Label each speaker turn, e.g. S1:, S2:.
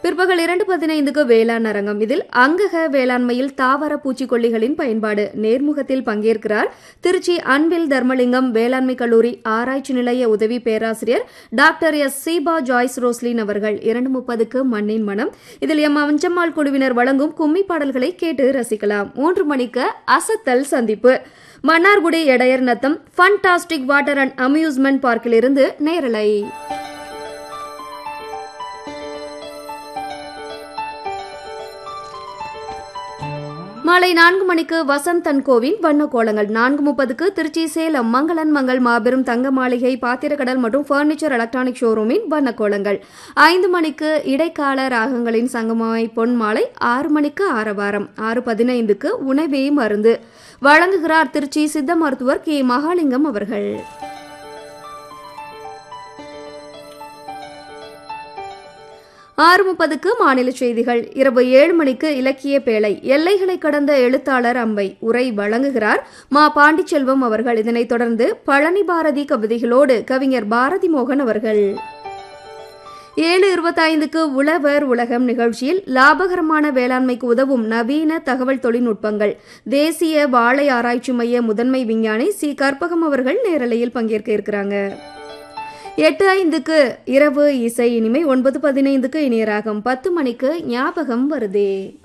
S1: பிற்பகல் இரண்டு பதினைந்துக்கு வேளாண் அரங்கம் இதில் அங்கக வேளாண்மையில் தாவர பூச்சிக்கொல்லிகளின் பயன்பாடு நேர்முகத்தில் பங்கேற்கிறார் திருச்சி அன்பில் தர்மலிங்கம் வேளாண்மை கல்லூரி ஆராய்ச்சி நிலைய உதவி பேராசிரியர் doctor S Seeba Joyce Roslin அவர்கள் இரண்டு முப்பதுக்கு மண்ணின் மனம் இதில் எம் அஞ்சம்மாள் குழுவினர் வழங்கும் கும்மி பாடல்களை கேட்டு ரசிக்கலாம் மூன்று மணிக்கு அசத்தல் சந்திப்பு Mannargudi Edaiyar Natham fantastic water and amusement பார்க்கிலிருந்து நேரலை மாலை நான்கு மணிக்கு வசந்த் அண்ட் கோவின் வண்ண கோலங்கள் நான்கு முப்பதுக்கு திருச்சி சேலம் மங்களன் மங்கள் மாபெரும் தங்க மாளிகை பாத்திரக்கடல் மற்றும் ஃபர்னிச்சர் எலக்ட்ரானிக் ஷோரூமின் வண்ண கோலங்கள் ஐந்து மணிக்கு இடைக்கால ராகங்களின் சங்கமாய் பொன் மாலை ஆறு மணிக்கு ஆரவாரம் ஆறு பதினைந்துக்கு உணவே மருந்து வழங்குகிறார் திருச்சி சித்த மருத்துவர் கே மகாலிங்கம் அவர்கள் ஆறு முப்பதுக்கு மாநில செய்திகள் இரவு ஏழு மணிக்கு இலக்கிய பேழை எல்லைகளை கடந்த எழுத்தாளர் அம்பை உரை வழங்குகிறார் மா பாண்டிச்செல்வம் அவர்கள் இதனைத் தொடர்ந்து பழனி பாரதி கவிதைகளோடு கவிஞர் பாரதி மோகன் அவர்கள் ஏழு இருபத்தைந்துக்கு உழவர் உலகம் நிகழ்ச்சியில் லாபகரமான வேளாண்மைக்கு உதவும் நவீன தகவல் தொழில்நுட்பங்கள் தேசிய வாழை ஆராய்ச்சி மைய முதன்மை விஞ்ஞானி சி கற்பகம் அவர்கள் நேரலையில் பங்கேற்க இருக்கிறாங்க எட்டு ஐந்துக்கு இரவு இசை இனிமை ஒன்பது பதினைந்துக்கு இனியராகம் பத்து மணிக்கு ஞாபகம் வருதே